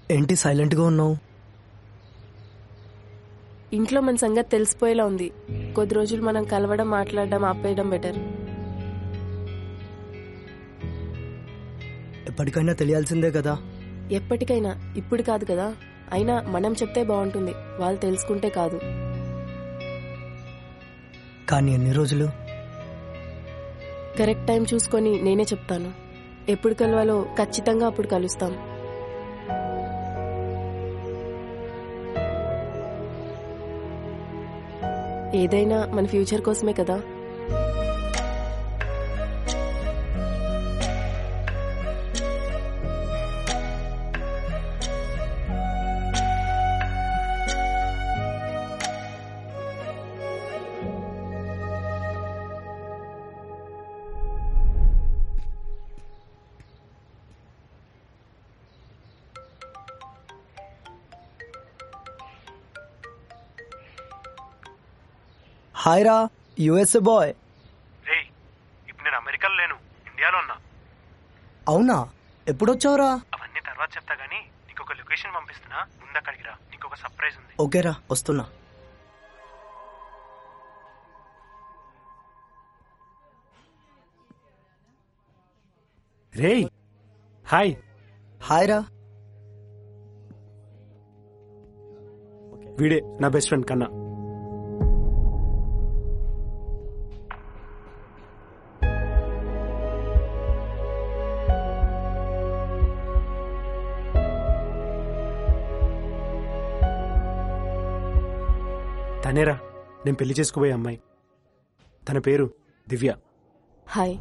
ఏంటి సైలెంట్గా ఉన్నావు ఇంట్లో మన సంగతి తెలిసిపోయేలా ఉంది కొద్ది రోజులు మనం కలవడం మాట్లాడడం ఆపేయడం బెటర్ ఎప్పటికైనా తెలియాల్సిందే కదా ఎప్పటికైనా ఇప్పుడు కాదు కదా అయినా మనం చెప్తే బాగుంటుంది వాళ్ళు తెలుసుకుంటే కాదు కానీ ఎన్ని రోజులు కరెక్ట్ టైం చూసుకొని నేనే చెప్తాను ఎప్పుడు కలవాలో ఖచ్చితంగా అప్పుడు కలుస్తాం ఏదైనా మన ఫ్యూచర్ కోసమే కదా హాయ్ రా యుఎస్ఏ బాయ్ రే ఇప్పుడు నేను అమెరికాలో లేను ఇండియాలో ఉన్నా అవునా ఎప్పుడొచ్చావురా అవన్నీ తర్వాత చెప్తా గానీ నీకు ఒక లొకేషన్ పంపిస్తున్నా ముందు అక్కడికి రా నీకు ఒక సర్ప్రైజ్ ఉంది ఓకేరా వస్తున్నా రే హాయ్ హాయ్ రా వీడే నా బెస్ట్ ఫ్రెండ్ కన్నా తనేరా నేను పెళ్లి చేసుకోబోయే అమ్మాయి తన పేరు దివ్య హాయ్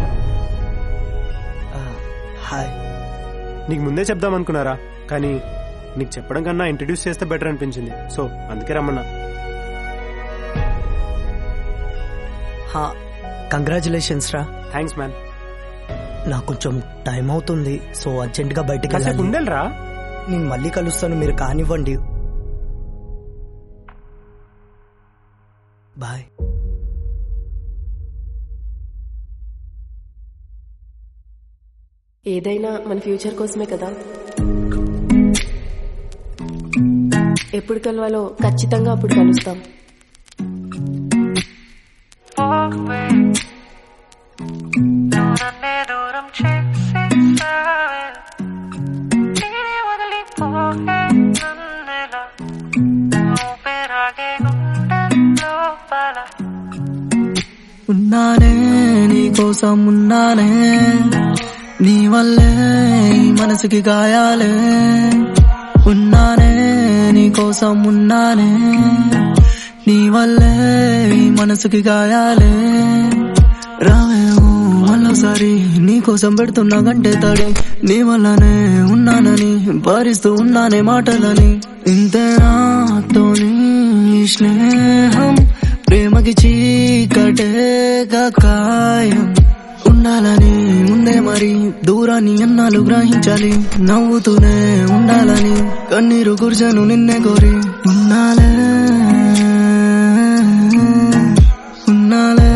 ఆ, హాయ్ నీకు ముందే చెప్దాం అనుకున్నారా కానీ నీకు చెప్పడం కన్నా ఇంట్రడ్యూస్ చేస్తే బెటర్ అనిపించింది సో అందుకే రమ్మన్నా హా కంగ్రాచులేషన్స్ రా థ్యాంక్స్ మ్యాన్ నాకు కొంచెం టైం అవుతుంది సో అర్జెంట్గా బయటికి కాసేపు వెళ్ళాలి ఉండేలరా నేను మళ్ళీ కలుస్తాను మీరు కానివ్వండి బాయ్ ఏదైనా మన ఫ్యూచర్ కోసమే కదా ఎప్పుడు కలవాలో ఖచ్చితంగా అప్పుడు కలుస్తాం నన్నే దూరం చేసేసావే నేనే వదిలిపోయే నన్నెలా ఊపిరాగే గుండె లోపల ఉన్నానే నీ కోసం ఉన్నానే నీ వల్లే ఈ మనసుకి గాయాలే ఉన్నానే నీ కోసం ఉన్నానే నీ వల్లే ఈ మనసుకి గాయాలే రావేమో మళ్ళోసారి నీ కోసం పెడుతున్నా గంటే తడి నీ వల్లనే ఉన్నానని భరిస్తూ ఉన్నానే మాటలని ఇంతేనాతో నీ స్నేహం ప్రేమకి చీకటేగా ఖాయం ఉండాలని ఉందే మరి దూరాన్ని అన్నాలు గ్రహించాలి నవ్వుతూనే ఉండాలని కన్నీరు గుర్జను నిన్నే కోరి ఉన్నాలే ఉన్నాలే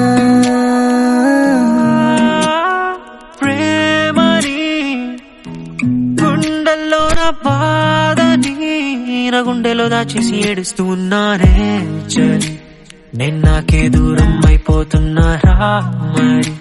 ప్రేమని గుండెల్లో నా బాధని నా గుండెలో దాచేసి ఏడుస్తూ ఉన్నానే చలి నేను నాకే దూరం అయిపోతున్నారా మరి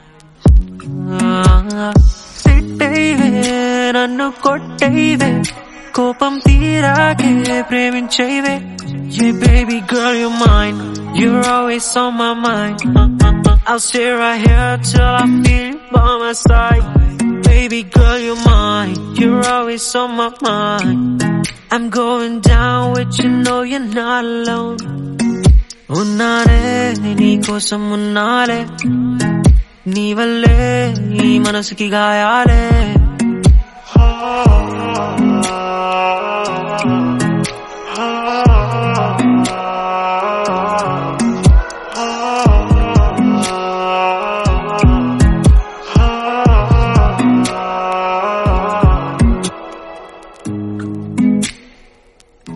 తిట్టేవే నన్ను కొట్టేవే కోపం తీరాకే ప్రేమించేవే Yeah, baby girl, you're mine. You're always on my mind. I'll stay right here till I feel you by my side. Baby girl, you're mine. You're always on my mind. I'm going down with you, know you're not alone. ఉన్నానే నీ కోసం ఉన్నాలే నీ వల్లే ఈ మనసుకి గాయాలే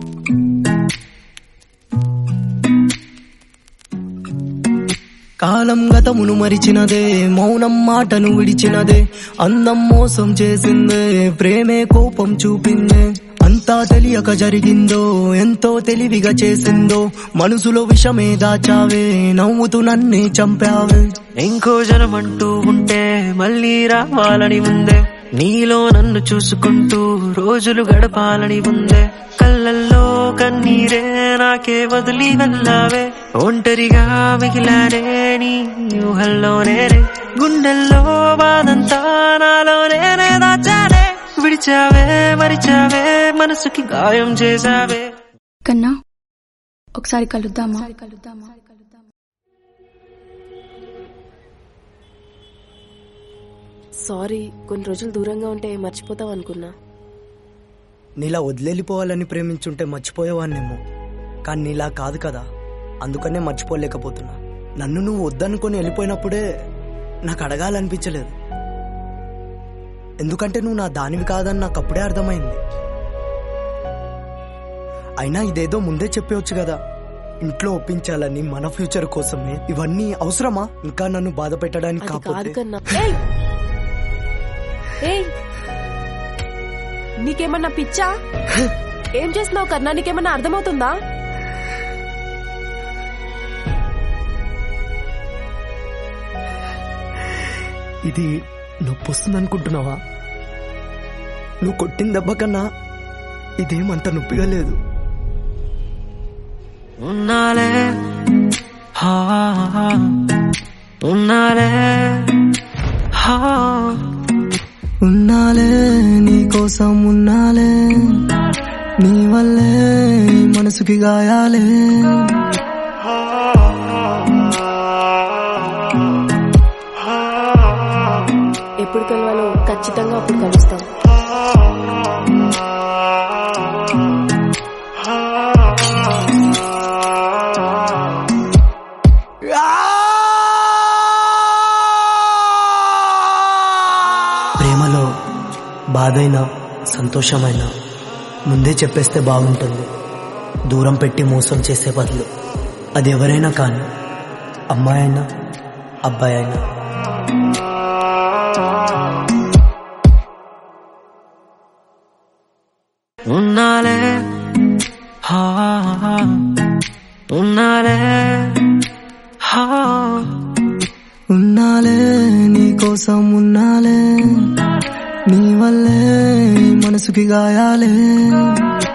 కాలం కాలం గతమును మరిచినదే మౌనం మాటను విడిచినదే అందం మోసం చేసిందే ప్రేమే కోపం చూపిందే అంతా తెలియక జరిగిందో ఎంతో తెలివిగా చేసిందో మనసులో విషమే దాచావే నవ్వుతూ నన్నే చంపావే ఇంకో జనమంటూ ఉంటే మళ్ళీ రావాలని ఉందే నీలో నన్ను చూసుకుంటూ రోజులు గడపాలని ఉందే కళ్ళల్లో కన్నీరే నాకే వదిలి వెళ్ళావే ఒంటరిగా మిగిలానే నీ ఊహల్లోనే రే. గుండెల్లో బాధంతా నాలోనే దాచానే విడిచావే మరిచావే మనసుకి గాయం చేసావే కన్నా ఒకసారి కలుద్దామా సారీ కొన్ని రోజులు దూరంగా ఉంటే మర్చిపోతావు అనుకున్నా నీలా వదిలేలిపోవాలని ప్రేమించుంటే మర్చిపోయేవాన్నేమో కానీ నీలా కాదు కదా అందుకనే మర్చిపోలేకపోతున్నా నన్ను నువ్వు వద్దనుకొని వెళ్ళిపోయినప్పుడే నాకు అడగాలనిపించలేదు ఎందుకంటే నువ్వు నా దానివి కాదని నాకు అప్పుడే అర్థమైంది అయినా ఇదేదో ముందే చెప్పవచ్చు కదా ఇంట్లో ఒప్పించాలని మన ఫ్యూచర్ కోసమే ఇవన్నీ అవసరమా ఇంకా నన్ను బాధ పెట్టడానికి అది కాదు కాకపోతే కన్నా ఏయ్! ఏయ్! నీకేమన్నా పిచ్చా ఏం చేస్తున్నావు కన్నా నీకేమన్నా అర్థమవుతుందా ఇది నొప్పి వస్తుంది అనుకుంటున్నావా నువ్వు కొట్టిన దెబ్బ కన్నా ఇదేమంత నొప్పిగా లేదు ఉన్నాలే హా ఉన్నాలే హా ఉన్నాలే నీ కోసం ఉన్నాలే నీ వల్లే ఈ మనసుకి గాయాలే ఎప్పుడు కలవాలో ఖచ్చితంగా అప్పుడు కలుస్తాం ప్రేమలో బాధైనా సంతోషమైనా ముందే చెప్పేస్తే బాగుంటుంది దూరం పెట్టి మోసం చేసే బదులు అది ఎవరైనా కానీ అమ్మాయి అయినా అబ్బాయి అయినా ఉన్నాలే హా ఉన్నాలే హా ఉన్నాలే నీ కోసం ఉన్నాలే నీ వల్లే ఈ మనసుకి గాయాలే